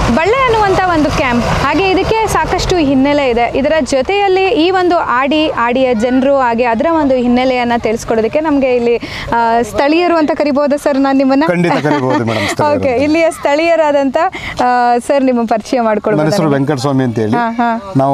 ಬಳ್ಳೆ ಅನ್ನುವಂಥ ಒಂದು ಕ್ಯಾಂಪ್ ಹಾಗೆ ಇದಕ್ಕೆ ಸಾಕಷ್ಟು ಹಿನ್ನೆಲೆ ಇದೆ ಇದರ ಜೊತೆಯಲ್ಲಿ ಈ ಒಂದು ಆಡಿ ಆಡಿಯ ಜನರು ಹಾಗೆ ಅದರ ಒಂದು ಹಿನ್ನೆಲೆಯನ್ನು ತಿಳಿಸ್ಕೊಡೋದಕ್ಕೆ ನಮಗೆ ಇಲ್ಲಿ ಆ, ಸ್ಥಳೀಯರು ಅಂತ ಕರಿಬೋದಾ ಸರ್ ನಾನು ನಿಮ್ಮನ್ನ ಖಂಡಿತ ಕರಿಬಹುದು ಮೇಡಮ್ ಓಕೆ ಇಲ್ಲಿಯ ಸ್ಥಳೀಯರಾದಂಥ ಸರ್ ನಿಮ್ಮ ಪರಿಚಯ ನನ್ನ ಹೆಸರು ಮಾಡ್ಕೊಡ್ಬೋದು ವೆಂಕಟಸ್ವಾಮಿ ಅಂತ ಹೇಳಿ ಹಾ, ಹಾ. ನಾವು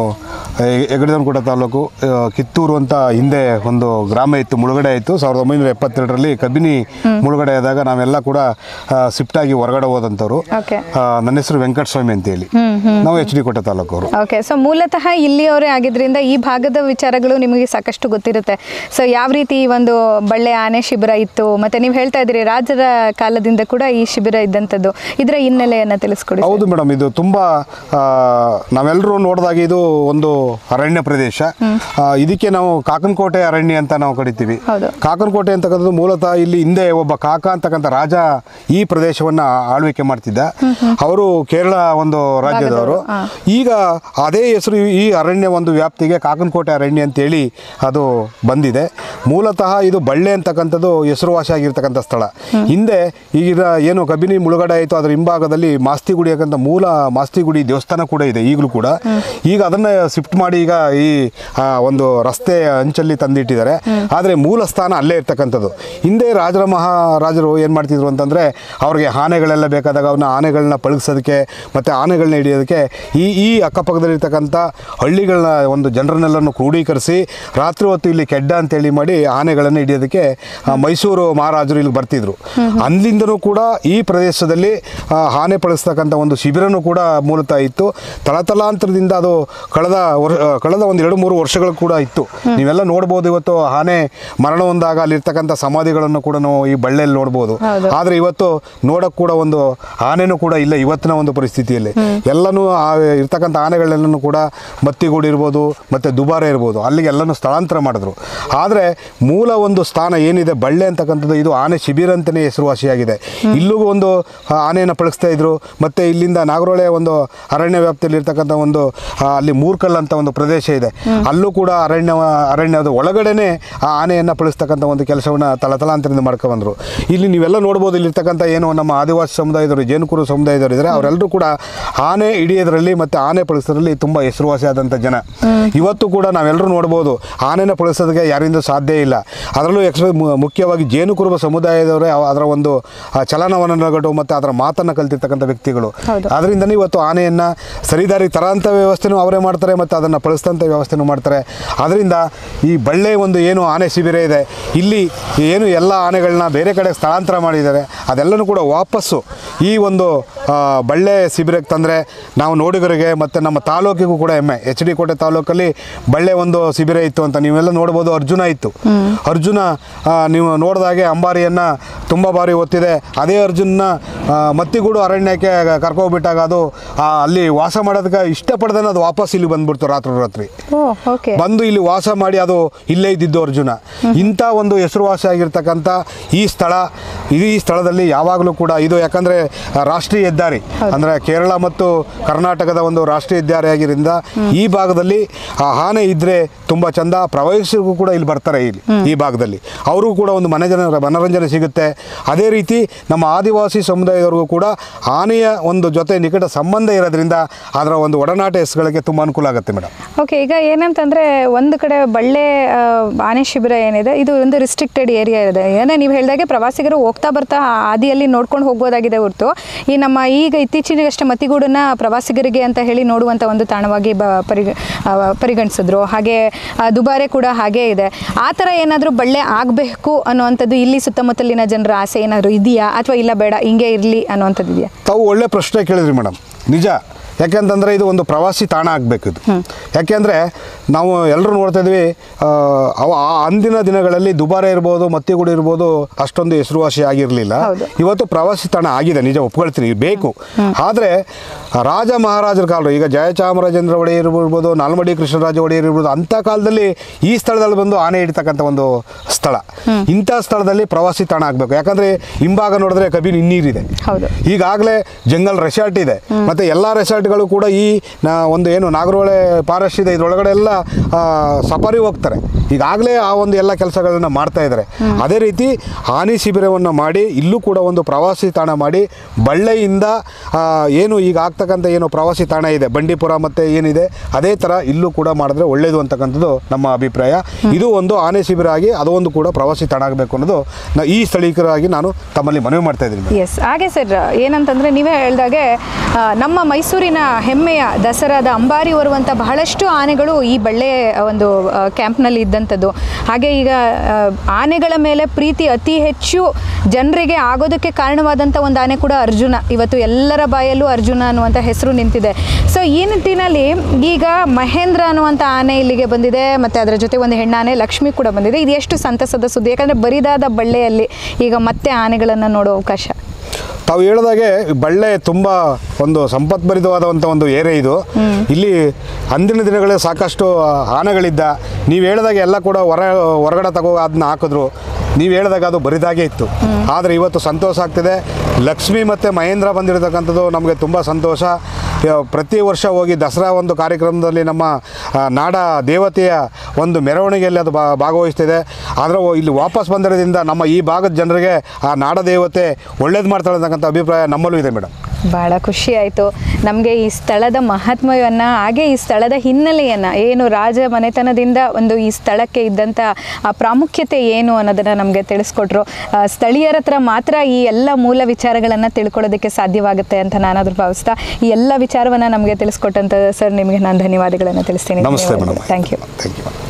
ಹೆಗಡದನಕೋಟ ತಾಲೂಕು ಆ, ಕಿತ್ತೂರು ಅಂತ ಹಿಂದೆ ಒಂದು ಗ್ರಾಮ ಇತ್ತು ಮುಳುಗಡೆ ಇತ್ತು ಸಾವಿರದ ಒಂಬೈನೂರ ಎಪ್ಪತ್ತೆರಡರಲ್ಲಿ ಕಬಿನಿ ಮುಳುಗಡೆ ಆದಾಗ ನಾವೆಲ್ಲ ಕೂಡ ಶಿಫ್ಟ್ ಆಗಿ ಹೊರಗಡೆ ಹೋದಂಥವ್ರು ಓಕೆ ಆ, ನನ್ನ ಹೆಸರು ವೆಂಕಟಸ್ವಾಮಿ ಅಂತ ಹೇಳಿ ನಾವು ಎಚ್ ಡಿ ಕೋಟೆ ತಾಲೂಕು ಅವರು ಓಕೆ ಸೊ ಮೂಲತಃ ಇಲ್ಲಿಯವರೇ ಆಗಿದ್ರಿಂದ ಈ ಭಾಗದ ವಿಚಾರಗಳು ನಿಮಗೆ ಸಾಕಷ್ಟು ಗೊತ್ತಿರುತ್ತೆ ಸೊ ಯಾವ ರೀತಿ ಈ ಒಂದು ಬಳ್ಳೆ ಆನೆ ಶಿಬಿರ ಇತ್ತು ಮತ್ತೆ ನೀವು ಹೇಳ್ತಾ ಇದ್ದೀರಿ ರಾಜರ ಕಾಲದಿಂದ ಕೂಡ ಈ ಶಿಬಿರ ಇದ್ದಂಥದ್ದು ಇದರ ಹಿನ್ನೆಲೆಯನ್ನು ತಿಳಿಸ್ಕೊಡಿ ಸರ್. ಹೌದು ಮೇಡಮ್ ಇದು ತುಂಬಾ ಆ, ನಾವೆಲ್ಲರೂ ನೋಡಿದಾಗ ಇದು ಒಂದು ಅರಣ್ಯ ಪ್ರದೇಶ ಆ, ಇದಕ್ಕೆ ನಾವು ಕಾಕನಕೋಟೆ ಅರಣ್ಯ ಅಂತ ನಾವು ಕರಿತೀವಿ ಹೌದು. ಕಾಕನಕೋಟೆ ಅಂತಕ್ಕಂಥದ್ದು ಮೂಲತಃ ಇಲ್ಲಿ ಹಿಂದೆ ಒಬ್ಬ ಕಾಕ ಅಂತಕ್ಕಂಥ ರಾಜ ಈ ಪ್ರದೇಶವನ್ನ ಆಳ್ವಿಕೆ ಮಾಡ್ತಿದ್ದ ಅವರು ಕೇರಳ ಒಂದು ರಾಜ್ಯದವರು ಈಗ ಅದೇ ಹೆಸರು ಈ ಅರಣ್ಯ ಒಂದು ವ್ಯಾಪ್ತಿಗೆ ಕಾಕನಕೋಟೆ ಅರಣ್ಯ ಅಂತೇಳಿ ಅದು ಬಂದಿದೆ ಮೂಲತಃ ಇದು ಬಳ್ಳೆ ಅಂತಕ್ಕಂಥದ್ದು ಹೆಸರುವಾಸಿ ಆಗಿರ್ತಕ್ಕಂಥ ಸ್ಥಳ ಹಿಂದೆ ಈಗ ಏನು ಕಬಿನಿ ಮುಳುಗಡೆ ಆಯಿತು ಅದರ ಹಿಂಭಾಗದಲ್ಲಿ ಮಾಸ್ತಿಗುಡಿ ಯಾಕಂತ ಮೂಲ ಮಾಸ್ತಿಗುಡಿ ದೇವಸ್ಥಾನ ಕೂಡ ಇದೆ ಈಗಲೂ ಕೂಡ ಈಗ ಅದನ್ನ ಶಿಫ್ಟ್ ಮಾಡಿ ಈಗ ಈ ಆ, ಒಂದು ರಸ್ತೆ ಅಂಚಲ್ಲಿ ತಂದಿಟ್ಟಿದ್ದಾರೆ ಆದರೆ ಮೂಲ ಸ್ಥಾನ ಅಲ್ಲೇ ಇರ್ತಕ್ಕಂಥದ್ದು ಹಿಂದೆ ರಾಜರ ಮಹಾರಾಜರು ಏನು ಮಾಡ್ತಿದ್ರು ಅಂತಂದರೆ ಅವ್ರಿಗೆ ಆನೆಗಳೆಲ್ಲ ಬೇಕಾದಾಗ ಅವನ್ನ ಆನೆಗಳನ್ನ ಪಳಗಿಸೋದಕ್ಕೆ ಮತ್ತು ಆನೆಗಳನ್ನ ಹಿಡಿಯೋದಕ್ಕೆ ಈ ಈ ಅಕ್ಕಪಕ್ಕದಲ್ಲಿರ್ತಕ್ಕಂಥ ಹಳ್ಳಿಗಳನ್ನ ಒಂದು ಜನರನ್ನೆಲ್ಲನ್ನು ಕ್ರೋಢೀಕರಿಸಿ ರಾತ್ರಿ ಹೊತ್ತು ಇಲ್ಲಿ ಕೆಡ್ಡ ಅಂತೇಳಿ ಮಾಡಿ ಆನೆಗಳನ್ನು ಹಿಡಿಯೋದಕ್ಕೆ ಆ, ಮೈಸೂರು ಮಹಾರಾಜರು ಇಲ್ಲಿ ಬರ್ತಿದ್ರು ಅಲ್ಲಿಂದನೂ ಕೂಡ ಈ ಪ್ರದೇಶದಲ್ಲಿ ಆ, ಆನೆ ಪಳಿಸ್ತಕ್ಕಂಥ ಒಂದು ಶಿಬಿರನೂ ಕೂಡ ಮೂಲತಃ ಇತ್ತು ತಳತಲಾಂತರದಿಂದ ಅದು ಕಳೆದ ವರ್- ಆ, ಕಳೆದ ಒಂದು ಎರಡು ಮೂರು ವರ್ಷಗಳು ಕೂಡ ಇತ್ತು ನೀವೆಲ್ಲ ನೋಡ್ಬೋದು ಇವತ್ತು ಆನೆ ಮರಣ ಹೊಂದಾಗ ಅಲ್ಲಿರ್ತಕ್ಕಂಥ ಸಮಾಧಿಗಳನ್ನು ಕೂಡ ನಾವು ಈ ಬಳ್ಳಿಯಲ್ಲಿ ನೋಡ್ಬೋದು ಹೌದು. ಆದರೆ ಇವತ್ತು ನೋಡಕ್ಕೆ ಕೂಡ ಒಂದು ಆನೆನೂ ಕೂಡ ಇಲ್ಲ ಇವತ್ತಿನ ಒಂದು ಪರಿಸ್ಥಿತಿಯಲ್ಲಿ ಎಲ್ಲನೂ ಆ ಇರ್ತಕ್ಕಂಥ ಆನೆಗಳೆಲ್ಲನೂ ಕೂಡ ಮತ್ತಿಗೂಡು ಇರ್ಬೋದು ಮತ್ತು ದುಬಾರೆ ಇರ್ಬೋದು ಅಲ್ಲಿಗೆ ಎಲ್ಲನೂ ಸ್ಥಳಾಂತರ ಮಾಡಿದ್ರು ಆದರೆ ಮೂಲ ಒಂದು ಸ್ಥಾನ ಏನಿದೆ ಬಳ್ಳೆ ಅಂತಕ್ಕಂಥದ್ದು ಇದು ಆನೆ ಶಿಬಿರ ಅಂತಲೇ ಹೆಸರುವಾಸಿಯಾಗಿದೆ ಇಲ್ಲೂ ಒಂದು ಆ, ಆನೆಯನ್ನು ಪಳಗಿಸ್ತಾ ಇದ್ರು ಮತ್ತು ಇಲ್ಲಿಂದ ನಾಗರೋಳೆ ಒಂದು ಅರಣ್ಯ ವ್ಯಾಪ್ತಿಯಲ್ಲಿ ಇರ್ತಕ್ಕಂಥ ಒಂದು ಆ, ಅಲ್ಲಿ ಮೂರ್ಕಲ್ ಅಂತ ಒಂದು ಪ್ರದೇಶ ಇದೆ ಅಲ್ಲೂ ಕೂಡ ಅರಣ್ಯ ಅರಣ್ಯದ ಒಳಗಡೆನೆ ಆ ಆನೆಯನ್ನು ಪಳಿಸ್ತಕ್ಕಂಥ ಒಂದು ಕೆಲಸವನ್ನು ತಲತಲಾಂತರದಿಂದ ಮಾಡ್ಕೊಂಡ್ಬಂದ್ರು ಇಲ್ಲಿ ನೀವೆಲ್ಲ ನೋಡ್ಬೋದು ಇಲ್ಲಿರ್ತಕ್ಕಂಥ ಏನು ನಮ್ಮ ಆದಿವಾಸಿ ಸಮುದಾಯದವರು ಜೇನುಕುರು ಸಮುದಾಯದವರು ಇದ್ದಾರೆ ಅವರೆಲ್ಲರೂ ಕೂಡ ಆನೆ ಹಿಡಿಯೋದ್ರಲ್ಲಿ ಮತ್ತು ಆನೆ ಪಳಿಸೋದ್ರಲ್ಲಿ ತುಂಬ ಹೆಸರುವಾಸಿಯಾದಂಥ ಜನ ಇವತ್ತು ಕೂಡ ನಾವೆಲ್ಲರೂ ನೋಡ್ಬೋದು ಆನೆನ ಪಳಿಸೋದಕ್ಕೆ ಯಾರಿಂದ ಸಾಧ್ಯ ಇಲ್ಲ ಅದರಲ್ಲೂ ಎಕ್ಸ್ಪೆ ಮುಖ್ಯವಾಗಿ ಜೇನುಕುರುಬ ಸಮುದಾಯದವರೇ ಅವ- ಅದರ ಒಂದು ಆ, ಚಲನವಲನಗಳು ಮತ್ತು ಅದರ ಮಾತನ್ನು ಕಲ್ತಿರ್ತಕ್ಕಂಥ ವ್ಯಕ್ತಿಗಳು ಹೌದು. ಅದರಿಂದನೇ ಇವತ್ತು ಆನೆಯನ್ನು ಸರಿದಾರಿ ತರಂಥ ವ್ಯವಸ್ಥೆನೂ ಅವರೇ ಮಾಡ್ತಾರೆ ಮತ್ತು ಅದನ್ನು ಪಳಿಸ್ತಂಥ ವ್ಯವಸ್ಥೆನೂ ಮಾಡ್ತಾರೆ ಅದರಿಂದ ಈ ಬಳ್ಳೆ ಒಂದು ಏನು ಆನೆ ಶಿಬಿರ ಇದೆ ಇಲ್ಲಿ ಏನು ಎಲ್ಲ ಆನೆಗಳನ್ನ ಬೇರೆ ಕಡೆ ಸ್ಥಳಾಂತರ ಮಾಡಿದ್ದಾರೆ ಅದೆಲ್ಲನೂ ಕೂಡ ವಾಪಸ್ಸು ಈ ಒಂದು ಆ, ಬಳ್ಳೆ ಶಿಬಿರಕ್ಕೆ ತಂದರೆ ನಾವು ನೋಡಿಗರಿಗೆ ಮತ್ತು ನಮ್ಮ ತಾಲೂಕಿಗೂ ಕೂಡ ಹೆಮ್ಮೆ ಎಚ್ ಡಿ ಕೋಟೆ ತಾಲೂಕಲ್ಲಿ ಬಳ್ಳೆ ಒಂದು ಶಿಬಿರ ಇತ್ತು ಅಂತ ನೀವೆಲ್ಲ ನೋಡ್ಬೋದು ಅರ್ಜುನ ಇತ್ತು ಅರ್ಜುನ ಆ, ನೀವು ನೋಡಿದಾಗೆ ಅಂಬಾರಿಯನ್ನು ತುಂಬ ಬಾರಿ ಒತ್ತಿದೆ ಅದೇ ಅರ್ಜುನ್ನ ಆ, ಮತ್ತಿಗೂಡು ಅರಣ್ಯಕ್ಕೆ ಕರ್ಕೊಬಿಟ್ಟಾಗ ಅದು ಆ, ಅಲ್ಲಿ ವಾಸ ಮಾಡೋದಕ್ಕೆ ಇಷ್ಟಪಡ್ದೇನೆ ಅದು ವಾಪಸ್ ಇಲ್ಲಿ ಬಂದ್ಬಿಡ್ತು ರಾತ್ರಿ ರಾತ್ರಿ ಓ ಓಕೆ ಬಂದು ಇಲ್ಲಿ ವಾಸ ಮಾಡಿ ಅದು ಇಲ್ಲೇ ಇದ್ದಿದ್ದು ಅರ್ಜುನ ಇಂಥ ಒಂದು ಹೆಸರುವಾಸಿ ಆಗಿರ್ತಕ್ಕಂಥ ಈ ಸ್ಥಳ ಇದು ಈ ಸ್ಥಳದಲ್ಲಿ ಯಾವಾಗಲೂ ಕೂಡ ಇದು ಯಾಕಂದರೆ ರಾಷ್ಟ್ರೀಯ ಹೆದ್ದಾರಿ ಅಂದರೆ ಕೇರಳ ಮತ್ತು ಕರ್ನಾಟಕದ ಒಂದು ರಾಷ್ಟ್ರೀಯ ಹೆದ್ದಾರಿ ಆಗಿದ್ದರಿಂದ ಈ ಭಾಗದಲ್ಲಿ ಆ ಆನೆ ಇದ್ದರೆ ತುಂಬ ಚಂದ ಪ್ರವಾಸಿಗರು ಕೂಡ ಇಲ್ಲಿ ಬರ್ತಾರೆ ಇಲ್ಲಿ ಈ ಭಾಗದಲ್ಲಿ ಅವ್ರಿಗೂ ಕೂಡ ಒಂದು ಮನಜನ ಮನರಂಜನೆ ಸಿಗುತ್ತೆ ಅದೇ ರೀತಿ ನಮ್ಮ ಆದಿವಾಸಿ ಸಮುದಾಯದವ್ರಿಗೂ ಕೂಡ ಆನೆಯ ಒಂದು ಜೊತೆ ನಿಕಟ ಸಂಬಂಧ ಇರೋದ್ರಿಂದ ಅದರ ಒಂದು ಒಡನಾಟ ಹೆಸರುಗಳಿಗೆ ತುಂಬ ಅನುಕೂಲ ಆಗುತ್ತೆ ಮೇಡಮ್ ಓಕೆ ಈಗ ಏನಂತಂದ್ರೆ ಒಂದು ಕಡೆ ಬಳ್ಳೆ ಆ, ಆನೆ ಶಿಬಿರ ಏನಿದೆ ಇದು ಒಂದು ರಿಸ್ಟ್ರಿಕ್ಟೆಡ್ ಏರಿಯಾ ಇದೆ ಏನೇ ನೀವು ಹೇಳಿದಾಗೆ ಪ್ರವಾಸಿಗರು ಹೋಗ್ತಾ ಬರ್ತಾ ಆ ಹಾದಿಯಲ್ಲಿ ನೋಡ್ಕೊಂಡು ಹೋಗ್ಬೋದಾಗಿದೆ ಹೊರತು ಈ ನಮ್ಮ ಈಗ ಇತ್ತೀಚಿನಗಷ್ಟೇ ಮತಿಗೂಡನ್ನ ಪ್ರವಾಸಿಗರಿಗೆ ಅಂತ ಹೇಳಿ ನೋಡುವಂಥ ಒಂದು ತಾಣವಾಗಿ ಬ ಪರಿಗ ಆ, ಪರಿಗಣಿಸಿದ್ರು ಹಾಗೆ ಆ, ದುಬಾರೆ ಕೂಡ ಹಾಗೇ ಇದೆ ಆ ಥರ ಏನಾದರೂ ಬಳ್ಳೆ ಆಗಬೇಕು ಅನ್ನುವಂಥದ್ದು ಇಲ್ಲಿ ಸುತ್ತಮುತ್ತಲಿನ ಜನರ ಆಸೆ ಏನಾದರೂ ಇದೆಯಾ ಅಥವಾ ಇಲ್ಲ ಬೇಡ ಹಿಂಗೆ ಇರಲಿ ಅನ್ನುವಂಥದ್ದು ಇದೆಯಾ ತಾವು ಒಳ್ಳೆ ಪ್ರಶ್ನೆ ಕೇಳಿದ್ರಿ ಮೇಡಮ್ ನಿಜ ಯಾಕೆಂತಂದರೆ ಇದು ಒಂದು ಪ್ರವಾಸಿ ತಾಣ ಆಗಬೇಕು ಇದು ಯಾಕೆಂದರೆ ನಾವು ಎಲ್ಲರೂ ನೋಡ್ತಾ ಇದ್ವಿ ಆ, ಅವ ಆ ಅಂದಿನ ದಿನಗಳಲ್ಲಿ ದುಬಾರೆ ಇರ್ಬೋದು ಮತ್ತಿಗುಡಿ ಇರ್ಬೋದು ಅಷ್ಟೊಂದು ಹೆಸರುವಾಸಿ ಆಗಿರಲಿಲ್ಲ ಹೌದು. ಇವತ್ತು ಪ್ರವಾಸಿ ತಾಣ ಆಗಿದೆ ನಿಜ ಒಪ್ಕೊಳ್ತೀನಿ ಬೇಕು ಆದರೆ ರಾಜ ಮಹಾರಾಜರ ಕಾಲರು ಈಗ ಜಯಚಾಮರಾಜೇಂದ್ರ ಒಡೆಯರ್ ಇರ್ಬೋದು ನಾಲ್ಮಡಿ ಕೃಷ್ಣರಾಜ ಒಡೆಯರ್ ಇರ್ಬೋದು ಅಂಥ ಕಾಲದಲ್ಲಿ ಈ ಸ್ಥಳದಲ್ಲಿ ಬಂದು ಆನೆ ಹಿಡಿತಕ್ಕಂಥ ಒಂದು ಸ್ಥಳ ಇಂಥ ಸ್ಥಳದಲ್ಲಿ ಪ್ರವಾಸಿ ತಾಣ ಆಗಬೇಕು ಯಾಕಂದರೆ ಹಿಂಭಾಗ ನೋಡಿದ್ರೆ ಕಬಿನ್ ಇನ್ನೀರಿದೆ ಹೌದು ಈಗಾಗಲೇ ಜಂಗಲ್ ರೆಸಾರ್ಟ್ ಇದೆ ಮತ್ತೆ ಎಲ್ಲ ರೆಸಾರ್ಟ್ ಘಾಟ್ಗಳು ಕೂಡ ಈ ನಾ- ಒಂದು ಏನು ನಾಗರಹೊಳೆ ಫಾರೆಸ್ಟ್ ಇದೆ ಇದರೊಳಗಡೆ ಎಲ್ಲ ಆ, ಸಫಾರಿ ಹೋಗ್ತಾರೆ ಈಗಾಗಲೇ ಆ ಒಂದು ಎಲ್ಲ ಕೆಲಸಗಳನ್ನ ಮಾಡ್ತಾ ಇದ್ದಾರೆ ಅದೇ ರೀತಿ ಹಾನಿ ಶಿಬಿರವನ್ನು ಮಾಡಿ ಇಲ್ಲೂ ಕೂಡ ಒಂದು ಪ್ರವಾಸಿ ತಾಣ ಮಾಡಿ ಬಳ್ಳೆಯಿಂದ ಆ, ಏನು ಈಗ ಆಗ್ತಕ್ಕಂಥ ಏನು ಪ್ರವಾಸಿ ತಾಣ ಇದೆ ಬಂಡೀಪುರ ಮತ್ತು ಏನಿದೆ ಅದೇ ಥರ ಇಲ್ಲೂ ಕೂಡ ಮಾಡಿದ್ರೆ ಒಳ್ಳೆಯದು ಅಂತಕ್ಕಂಥದ್ದು ನಮ್ಮ ಅಭಿಪ್ರಾಯ ಇದು ಒಂದು ಆನೆ ಶಿಬಿರ ಆಗಿ ಅದು ಒಂದು ಕೂಡ ಪ್ರವಾಸಿ ತಾಣ ಆಗಬೇಕು ಅನ್ನೋದು ನ- ಈ ಸ್ಥಳೀಕರಾಗಿ ನಾನು ತಮ್ಮಲ್ಲಿ ಮನವಿ ಮಾಡ್ತಾ ಇದ್ದೀನಿ ಎಸ್ ಹಾಗೆ ಸರ್ ಏನಂತಂದರೆ ನೀವೇ ಹೇಳ್ದಾಗೆ ಆ, ನಮ್ಮ ಮೈಸೂರಿನ ಹೆಮ್ಮೆಯ ದಸರಾದ ಅಂಬಾರಿ ಹೊರುವಂಥ ಬಹಳಷ್ಟು ಆನೆಗಳು ಈ ಬಳ್ಳೆ ಒಂದು ಆ, ಕ್ಯಾಂಪ್ನಲ್ಲಿ ಇದ್ದಂಥದ್ದು ಹಾಗೆ ಈಗ ಆ, ಆನೆಗಳ ಮೇಲೆ ಪ್ರೀತಿ ಅತಿ ಹೆಚ್ಚು ಜನರಿಗೆ ಆಗೋದಕ್ಕೆ ಕಾರಣವಾದಂಥ ಒಂದು ಆನೆ ಕೂಡ ಅರ್ಜುನ ಇವತ್ತು ಎಲ್ಲರ ಬಾಯಲ್ಲೂ ಅರ್ಜುನ ಅನ್ನುವಂಥ ಹೆಸರು ನಿಂತಿದೆ ಸೊ ಈ ನಿಟ್ಟಿನಲ್ಲಿ ಈಗ ಮಹೇಂದ್ರ ಅನ್ನುವಂಥ ಆನೆ ಇಲ್ಲಿಗೆ ಬಂದಿದೆ ಮತ್ತು ಅದರ ಜೊತೆ ಒಂದು ಹೆಣ್ಣಾನೆ ಲಕ್ಷ್ಮಿ ಕೂಡ ಬಂದಿದೆ ಇದು ಎಷ್ಟು ಸಂತಸದ ಸುದ್ದಿ ಯಾಕಂದರೆ ಬರಿದಾದ ಬಳ್ಳೆಯಲ್ಲಿ ಈಗ ಮತ್ತೆ ಆನೆಗಳನ್ನು ನೋಡೋ ಅವಕಾಶ ತಾವು ಹೇಳಿದಾಗೆ ಬಳ್ಳೆ ತುಂಬ ಒಂದು ಸಂಪತ್ಭರಿತವಾದಂಥ ಒಂದು ಏರಿಯಾ ಇದು ಇಲ್ಲಿ ಅಂದಿನ ದಿನಗಳಲ್ಲಿ ಸಾಕಷ್ಟು ಆನೆಗಳಿದ್ದ ನೀವು ಹೇಳಿದಾಗೆ ಎಲ್ಲ ಕೂಡ ಹೊರ ಹೊರಗಡೆ ತಗೋ ಅದನ್ನ ಹಾಕಿದ್ರು ನೀವು ಹೇಳಿದಾಗ ಅದು ಬರಿದಾಗೆ ಇತ್ತು ಆದರೆ ಇವತ್ತು ಸಂತೋಷ ಆಗ್ತಿದೆ ಲಕ್ಷ್ಮಿ ಮತ್ತು ಮಹೇಂದ್ರ ಬಂದಿರತಕ್ಕಂಥದ್ದು ನಮಗೆ ತುಂಬ ಸಂತೋಷ ಯ- ಪ್ರತಿ ವರ್ಷ ಹೋಗಿ ದಸರಾ ಒಂದು ಕಾರ್ಯಕ್ರಮದಲ್ಲಿ ನಮ್ಮ ಆ, ನಾಡ ದೇವತೆಯ ಒಂದು ಮೆರವಣಿಗೆಯಲ್ಲಿ ಅದು ಬಾ- ಭಾಗವಹಿಸ್ತಿದೆ ಆದರೆ ಇಲ್ಲಿ ವಾಪಸ್ ಬಂದಿರೋದ್ರಿಂದ ನಮ್ಮ ಈ ಭಾಗದ ಜನರಿಗೆ ಆ ನಾಡ ದೇವತೆ ಒಳ್ಳೇದು ಮಾಡ್ತಾಳೆ ಅಂತಕ್ಕಂಥ ಅಭಿಪ್ರಾಯ ನಮ್ಮಲ್ಲೂ ಇದೆ ಮೇಡಮ್ ಭಾಳ ಖುಷಿ ಆಯಿತು ನಮಗೆ ಈ ಸ್ಥಳದ ಮಹತ್ವವನ್ನು ಹಾಗೆ ಈ ಸ್ಥಳದ ಹಿನ್ನೆಲೆಯನ್ನು ಏನು ರಾಜ ಮನೆತನದಿಂದ ಒಂದು ಈ ಸ್ಥಳಕ್ಕೆ ಇದ್ದಂಥ ಆ ಪ್ರಾಮುಖ್ಯತೆ ಏನು ಅನ್ನೋದನ್ನು ನಮಗೆ ತಿಳಿಸ್ಕೊಟ್ರು ಆ, ಸ್ಥಳೀಯರ ಹತ್ರ ಮಾತ್ರ ಈ ಎಲ್ಲ ಮೂಲ ವಿಚಾರಗಳನ್ನು ತಿಳ್ಕೊಳ್ಳೋದಕ್ಕೆ ಸಾಧ್ಯವಾಗುತ್ತೆ ಅಂತ ನಾನಾದರೂ ಭಾವಿಸ್ತಾ ಈ ಎಲ್ಲ ವಿಚಾರವನ್ನು ನಮಗೆ ತಿಳಿಸ್ಕೊಟ್ಟಂಥ ಸರ್ ನಿಮಗೆ ನಾನು ಧನ್ಯವಾದಗಳನ್ನು ತಿಳಿಸ್ತೀನಿ ನಮಸ್ತೆ madam thank you thank you